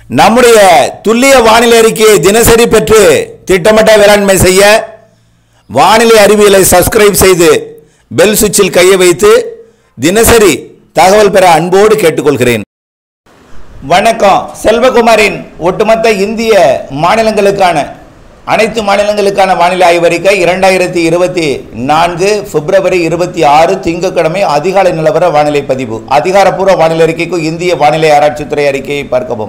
நம்முடைய துல்லிய வானிலை அறிக்கையை தினசரி பெற்று திட்டமிட்ட வேளாண்மை செய்ய வானிலை அறிவியலை சப்ஸ்கிரைப் செய்து பெல் சுவிட்சில் கையை வைத்து தினசரி தகவல் பெற அன்போடு கேட்டுக்கொள்கிறேன் வணக்கம் செல்வகுமாரின் ஒட்டுமொத்த இந்திய மாநிலங்களுக்கான அனைத்து மாநிலங்களுக்கான வானிலை ஆய்வறிக்கை இரண்டாயிரத்தி இருபத்தி நான்கு பிப்ரவரி இருபத்தி ஆறு திங்கட்கிழமை அதிகாலை நிலவர வானிலை பதிவு அதிகாரப்பூர்வ வானிலை அறிக்கைக்கு இந்திய வானிலை ஆராய்ச்சித்துறை அறிக்கையை பார்க்கவும்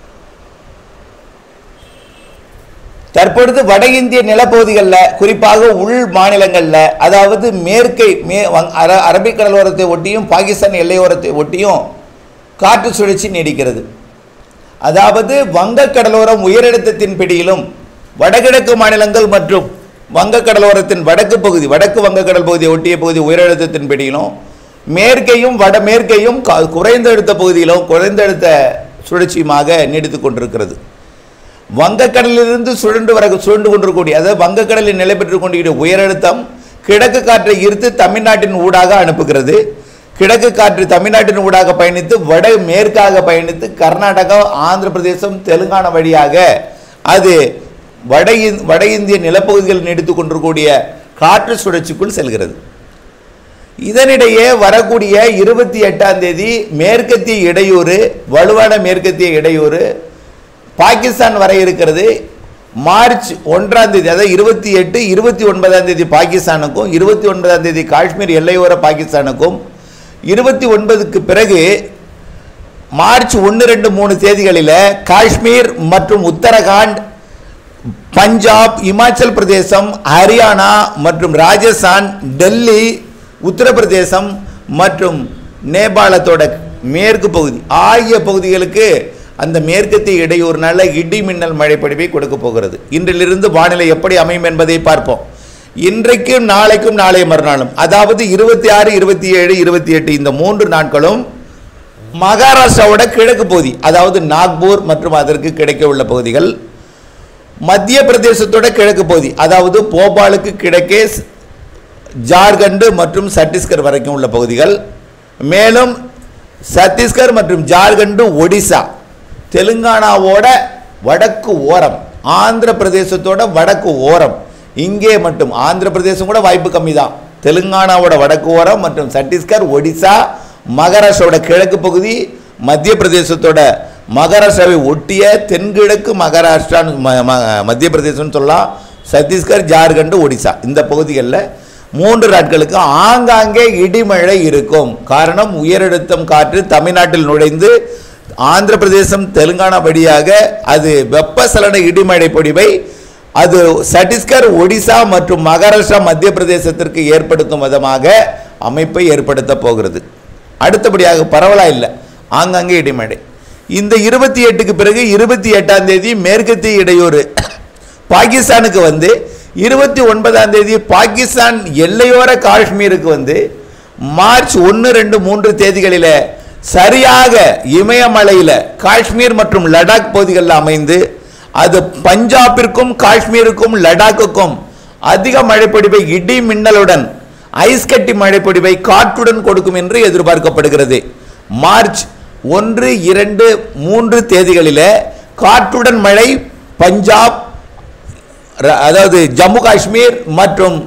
தற்பொழுது வட இந்திய நிலப்பகுதிகளில் குறிப்பாக உள் மாநிலங்களில் அதாவது மேற்கை மே வங்- அர- அரபிக்கடலோரத்தை ஒட்டியும் பாகிஸ்தான் எல்லையோரத்தை ஒட்டியும் காற்று சுழற்சி நீடிக்கிறது அதாவது வங்கக்கடலோரம் உயரழுத்தத்தின் பிடியிலும் வடகிழக்கு மாநிலங்கள் மற்றும் வங்கக்கடலோரத்தின் வடக்கு பகுதி வடக்கு வங்கக்கடல் பகுதியை ஒட்டிய பகுதி உயரழுத்தத்தின் பிடியிலும் மேற்கையும் வடமேற்கையும் க- குறைந்த அழுத்த பகுதியிலும் குறைந்த அழுத்த சுழற்சியுமாக நீடித்துக் கொண்டிருக்கிறது வங்கக்கடலிலிருந்து சுழண்டு வர சுழண்டு கொண்டிருக்கக்கூடிய அதாவது வங்கக்கடலில் நிலை பெற்றுக் கொண்டிருக்கிற உயரழுத்தம் கிழக்கு காற்றை ஈர்த்து தமிழ்நாட்டின் ஊடாக அனுப்புகிறது கிழக்கு காற்று தமிழ்நாட்டின் ஊடாக பயணித்து வட மேற்காக பயணித்து கர்நாடகா ஆந்திர பிரதேசம் தெலுங்கானா வழியாக அது வட இந்- வட இந்திய நிலப்பகுதிகளில் நீடித்துக் கொண்டிருக்கக்கூடிய காற்று சுழற்சிக்குள் செல்கிறது இதனிடையே வரக்கூடிய இருபத்தி எட்டாம் தேதி மேற்கத்திய இடையூறு வலுவான மேற்கத்திய இடையூறு பாகிஸ்தான் வர இருக்கிறது மார்ச் ஒன்றாம் தேதி அதாவது இருபத்தி எட்டு இருபத்தி ஒன்பதாம் தேதி பாகிஸ்தானுக்கும் இருபத்தி ஒன்பதாம் தேதி காஷ்மீர் எல்லையோர பாகிஸ்தானுக்கும் இருபத்தி ஒன்பதுக்கு பிறகு மார்ச் ஒன்று ரெண்டு மூணு தேதிகளில் காஷ்மீர் மற்றும் உத்தரகாண்ட் பஞ்சாப் இமாச்சல் பிரதேசம் ஹரியானா மற்றும் ராஜஸ்தான் டெல்லி உத்தரப்பிரதேசம் மற்றும் நேபாளத்தோட மேற்கு பகுதி ஆகிய பகுதிகளுக்கு அந்த மேற்கத்திய இடையூறுனால இடி மின்னல் மழை பொழிவை கொடுக்க போகிறது இன்றிலிருந்து வானிலை எப்படி அமையும் என்பதை பார்ப்போம் இன்றைக்கும் நாளைக்கும் நாளைய மறுநாளும் அதாவது இருபத்தி ஆறு இருபத்தி ஏழு இருபத்தி எட்டு இந்த மூன்று நாட்களும் மகாராஷ்டிராவோட கிழக்கு பகுதி அதாவது நாக்பூர் மற்றும் அதற்கு கிடைக்க உள்ள பகுதிகள் மத்திய பிரதேசத்தோட கிழக்கு பகுதி அதாவது போபாலுக்கு கிழக்கே ஸ்- ஜார்க்கண்ட் மற்றும் சத்தீஸ்கர் வரைக்கும் உள்ள பகுதிகள் மேலும் சத்தீஸ்கர் மற்றும் ஜார்க்கண்ட் ஒடிசா தெலுங்கானாவோட வடக்கு ஓரம் ஆந்திர பிரதேசத்தோட வடக்கு ஓரம் இங்கே மட்டும் ஆந்திர பிரதேசம் கூட வாய்ப்பு கம்மி தான் தெலுங்கானாவோட வடக்கு ஓரம் மற்றும் சத்தீஸ்கர் ஒடிசா மகாராஷ்டிராவோட கிழக்கு பகுதி மத்திய பிரதேசத்தோட மகாராஷ்டிராவை ஒட்டிய தென்கிழக்கு மகாராஷ்டிரா மத்திய பிரதேசம்னு சொல்லலாம் சத்தீஸ்கர் ஜார்க்கண்ட் ஒடிசா இந்த பகுதிகளில் மூன்று நாட்களுக்கு ஆங்காங்கே இடிமழை இருக்கும் காரணம் உயரழுத்தம் காற்று தமிழ்நாட்டில் நுழைந்து ஆந்திர பிரதேசம் தெலுங்கானா வழியாக அது வெப்பசலன இடிமழை பொடிவை அது சத்தீஸ்கர் ஒடிசா மற்றும் மகாராஷ்டிரா மத்திய பிரதேசத்திற்கு ஏற்படுத்தும் விதமாக அமைப்பை ஏற்படுத்த போகிறது அடுத்தபடியாக பரவலா இல்லை ஆங்காங்கே இடிமழை இந்த இருபத்தி எட்டுக்கு பிறகு இருபத்தி எட்டாம் தேதி மேற்கத்திய இடையூறு பாகிஸ்தானுக்கு வந்து இருபத்தி ஒன்பதாம் தேதி பாகிஸ்தான் எல்லையோர காஷ்மீருக்கு வந்து மார்ச் ஒன்று ரெண்டு மூன்று தேதிகளில் சரியாக இமயமலையில் காஷ்மீர் மற்றும் லடாக் பகுதிகளில் அமைந்து அது பஞ்சாபிற்கும் காஷ்மீருக்கும் லடாக்குக்கும் அதிக மழைப்பொழிவை இடி மின்னலுடன் ஐஸ் கட்டி மழைப்பொழிவை காற்றுடன் கொடுக்கும் என்று எதிர்பார்க்கப்படுகிறது மார்ச் ஒன்று இரண்டு மூன்று தேதிகளில் காற்றுடன் மழை பஞ்சாப் ர- அதாவது ஜம்மு காஷ்மீர் மற்றும்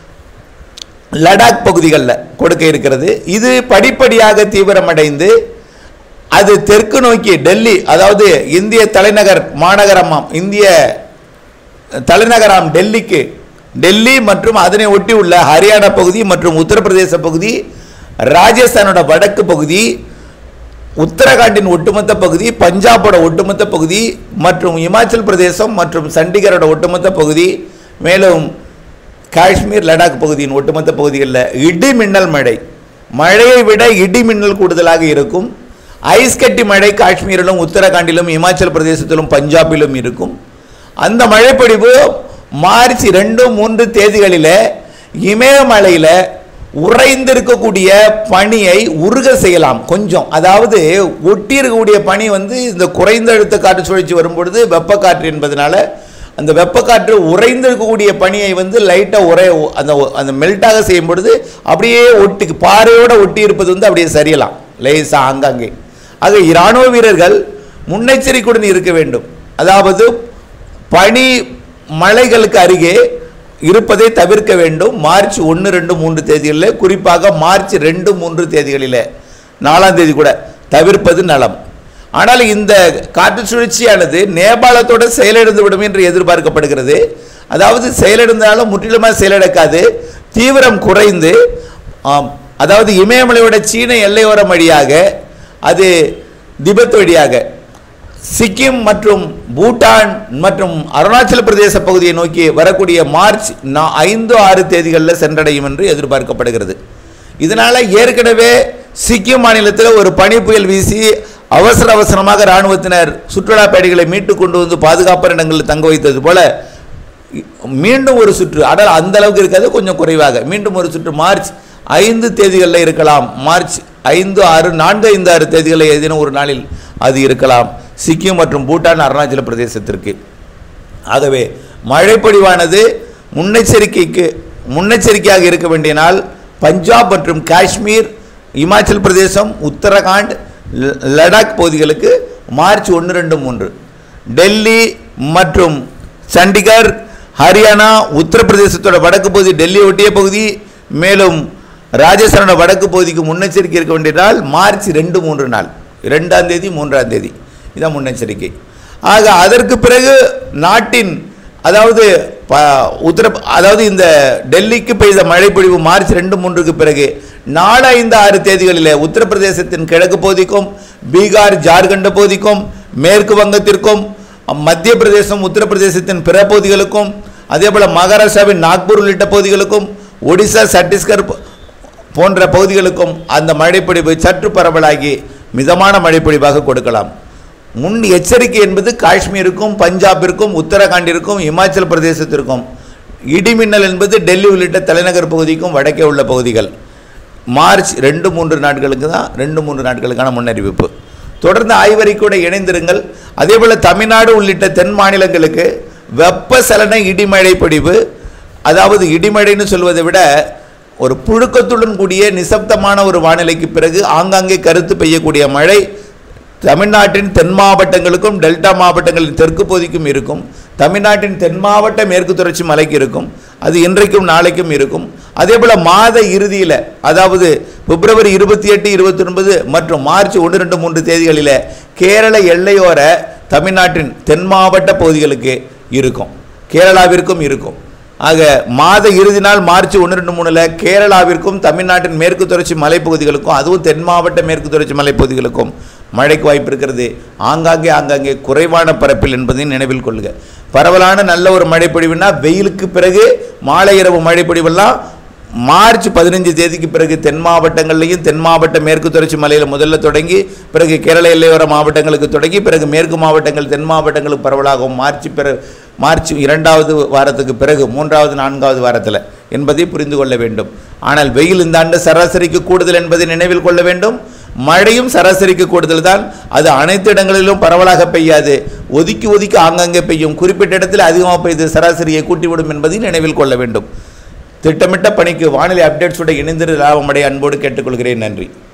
லடாக் பகுதிகளில் கொடுக்க இருக்கிறது இது படிப்படியாக தீவிரமடைந்து அது தெற்கு நோக்கி டெல்லி அதாவது இந்திய தலைநகர் மாநகரமாம் இந்திய தலைநகராம் டெல்லிக்கு டெல்லி மற்றும் அதனை ஒட்டி உள்ள ஹரியானா பகுதி மற்றும் உத்தரப்பிரதேச பகுதி ராஜஸ்தானோட வடக்கு பகுதி உத்தரகாண்டின் ஒட்டுமொத்த பகுதி பஞ்சாபோட ஒட்டுமொத்த பகுதி மற்றும் இமாச்சல் பிரதேசம் மற்றும் சண்டிகரோட ஒட்டுமொத்த பகுதி மேலும் காஷ்மீர் லடாக் பகுதியின் ஒட்டுமொத்த பகுதிகளில் இடி மின்னல் மழை மழையை விட இடி மின்னல் கூடுதலாக இருக்கும் ஐஸ் கட்டி மழை காஷ்மீரிலும் உத்தரகாண்டிலும் இமாச்சல் பிரதேசத்திலும் பஞ்சாபிலும் இருக்கும் அந்த மழைப்பொழிவு மார்ச் ரெண்டு மூன்று தேதிகளில் இமயமலையில் உறைந்திருக்கக்கூடிய பனியை உருக செய்யலாம் கொஞ்சம் அதாவது ஒட்டி இருக்கக்கூடிய பனி வந்து இந்த குறைந்த அழுத்த காற்று சுழற்சி வரும்பொழுது வெப்பக்காற்று என்பதனால அந்த வெப்பக்காற்று உறைந்திருக்கக்கூடிய பனியை வந்து லைட்டாக உரை அந்த அந்த மெல்ட்டாக செய்யும் பொழுது அப்படியே ஒட்டி பாறையோட ஒட்டி இருப்பது வந்து அப்படியே சரியலாம் லேசாக ஆங்காங்கே ஆக இராணுவ வீரர்கள் முன்னெச்சரிக்கையுடன் இருக்க வேண்டும் அதாவது பனி மலைகளுக்கு அருகே இருப்பதை தவிர்க்க வேண்டும் மார்ச் ஒன்று ரெண்டு மூன்று தேதிகளில் குறிப்பாக மார்ச் ரெண்டு மூன்று தேதிகளில் நாலாம் தேதி கூட தவிர்ப்பது நலம் ஆனால் இந்த காற்று சுழற்சியானது நேபாளத்தோட செயலிழந்து விடும் என்று எதிர்பார்க்கப்படுகிறது அதாவது செயலிழந்தாலும் முற்றிலுமாக செயலிழக்காது தீவிரம் குறைந்து ஆம், அதாவது இமயமலையோட சீன எல்லையோரம் வழியாக அது திபெத் வழியாக சிக்கிம் மற்றும் பூட்டான் மற்றும் அருணாச்சல பிரதேச பகுதியை நோக்கி வரக்கூடிய மார்ச் நா- ஐந்து ஆறு தேதிகளில் சென்றடையும் என்று எதிர்பார்க்கப்படுகிறது இதனால் ஏற்கனவே சிக்கிம் மாநிலத்தில் ஒரு பனி புயல் வீசி அவசர அவசரமாக இராணுவத்தினர் சுற்றுலா பயணிகளை மீட்டு கொண்டு வந்து பாதுகாப்பான இடங்களில் தங்க வைத்தது போல மீண்டும் ஒரு சுற்று ஆனால் அந்த அளவுக்கு இருக்காது கொஞ்சம் குறைவாக மீண்டும் ஒரு சுற்று மார்ச் ஐந்து தேதிகளில் இருக்கலாம் மார்ச் ஐந்து ஆறு நான்கு ஐந்து ஆறு தேதிகளில் ஏதேனும் ஒரு நாளில் அது இருக்கலாம் சிக்கிம் மற்றும் பூட்டான் அருணாச்சல பிரதேசத்திற்கு ஆகவே மழைப்பொழிவானது முன்னெச்சரிக்கைக்கு முன்னெச்சரிக்கையாக இருக்க வேண்டிய நாள் பஞ்சாப் மற்றும் காஷ்மீர் இமாச்சல் பிரதேசம் உத்தரகாண்ட் ல- லடாக் பகுதிகளுக்கு மார்ச் ஒன்று ரெண்டு மூன்று டெல்லி மற்றும் சண்டிகர் ஹரியானா உத்தரப்பிரதேசத்தோட வடக்கு பகுதி டெல்லி ஒட்டிய பகுதி மேலும் ராஜஸ்தானோட வடக்கு பகுதிக்கு முன்னெச்சரிக்கை இருக்க வேண்டிய நாள் மார்ச் ரெண்டு மூன்று நாள் இரண்டாம் தேதி மூன்றாம் தேதி இதான் முன்னெச்சரிக்கை ஆக அதற்கு பிறகு நாட்டின் அதாவது ப உத்தர அதாவது இந்த டெல்லிக்கு பெய்த மழைப்பொழிவு மார்ச் ரெண்டு மூன்றுக்கு பிறகு நாலு ஐந்து ஆறு தேதிகளில் உத்தரப்பிரதேசத்தின் கிழக்கு பகுதிக்கும் பீகார் ஜார்க்கண்ட் பகுதிக்கும் மேற்கு வங்கத்திற்கும் மத்திய பிரதேசம் உத்தரப்பிரதேசத்தின் பிற பகுதிகளுக்கும் அதே போல் மகாராஷ்டிராவின் நாக்பூர் உள்ளிட்ட பகுதிகளுக்கும் ஒடிசா சத்தீஸ்கர் போ- போன்ற பகுதிகளுக்கும் அந்த மழைப்பொழிவு சற்று பரவலாகி மிதமான மழைப்பொழிவாக கொடுக்கலாம் முன் எச்சரிக்கை என்பது காஷ்மீருக்கும் பஞ்சாபிற்கும் உத்தரகாண்டிற்கும் இமாச்சல பிரதேசத்திற்கும் இடிமின்னல் என்பது டெல்லி உள்ளிட்ட தலைநகர் பகுதிக்கும் வடக்கே உள்ள பகுதிகள் மார்ச் ரெண்டு மூன்று நாட்களுக்கு தான் ரெண்டு மூன்று நாட்களுக்கான முன்னறிவிப்பு தொடர்ந்து ஆய்வறிக்கையோட இணைந்திருங்கள் அதேபோல் தமிழ்நாடு உள்ளிட்ட தென் மாநிலங்களுக்கு வெப்பசலன இடிமழை பொழிவு அதாவது இடிமழைன்னு சொல்வதை விட ஒரு புழுக்கத்துடன் கூடிய நிசப்தமான ஒரு வானிலைக்கு பிறகு ஆங்காங்கே கருத்து பெய்யக்கூடிய மழை தமிழ்நாட்டின் தென் மாவட்டங்களுக்கும் டெல்டா மாவட்டங்களின் தெற்கு பகுதிக்கும் இருக்கும் தமிழ்நாட்டின் தென் மாவட்ட மேற்கு தொடர்ச்சி மலைக்கு இருக்கும் அது இன்றைக்கும் நாளைக்கும் இருக்கும் அதே போல் மாத இறுதியில் அதாவது பிப்ரவரி இருபத்தி எட்டு இருபத்தி ஒன்பது மற்றும் மார்ச் ஒன்று ரெண்டு மூன்று தேதிகளில் கேரள எல்லையோர தமிழ்நாட்டின் தென் மாவட்ட பகுதிகளுக்கு இருக்கும் கேரளாவிற்கும் இருக்கும் ஆக மாத இறுதி நாள் மார்ச் ஒன்று ரெண்டு மூணில் கேரளாவிற்கும் தமிழ்நாட்டின் மேற்கு தொடர்ச்சி மலைப்பகுதிகளுக்கும் அதுவும் தென் மாவட்ட மேற்கு தொடர்ச்சி மலைப்பகுதிகளுக்கும் மழைக்கு வாய்ப்பு இருக்கிறது ஆங்காங்கே ஆங்காங்கே குறைவான பரப்பில் என்பதையும் நினைவில் கொள்ளுக பரவலான நல்ல ஒரு மழைப்பொழிவுனா வெயிலுக்கு பிறகு மாலை இரவு மழைப்பொழிவெல்லாம் மார்ச் பதினஞ்சு தேதிக்கு பிறகு தென் மாவட்டங்கள்லையும் தென் மாவட்ட மேற்கு தொடர்ச்சி மலையில் முதல்ல தொடங்கி பிறகு கேரள எல்லையோர மாவட்டங்களுக்கு தொடங்கி பிறகு மேற்கு மாவட்டங்கள் தென் மாவட்டங்களுக்கு பரவலாகும் மார்ச் பிற மார்ச் இரண்டாவது வாரத்துக்கு பிறகு மூன்றாவது நான்காவது வாரத்தில் என்பதை புரிந்து கொள்ள வேண்டும் ஆனால் வெயில் இந்த ஆண்டு சராசரிக்கு கூடுதல் என்பதை நினைவில் கொள்ள வேண்டும் மழையும் சராசரிக்கு கூடுதல் தான் அது அனைத்து இடங்களிலும் பரவலாக பெய்யாது ஒதுக்கி ஒதுக்கி ஆங்காங்கே பெய்யும் குறிப்பிட்ட இடத்தில் அதிகமாக பெய்து சராசரியை கூட்டிவிடும் என்பதை நினைவில் கொள்ள வேண்டும் திட்டமிட்ட பணிக்கு வானிலை அப்டேட்ஸோட இணைந்திரு லாபமடைய அன்போடு கேட்டுக்கொள்கிறேன் நன்றி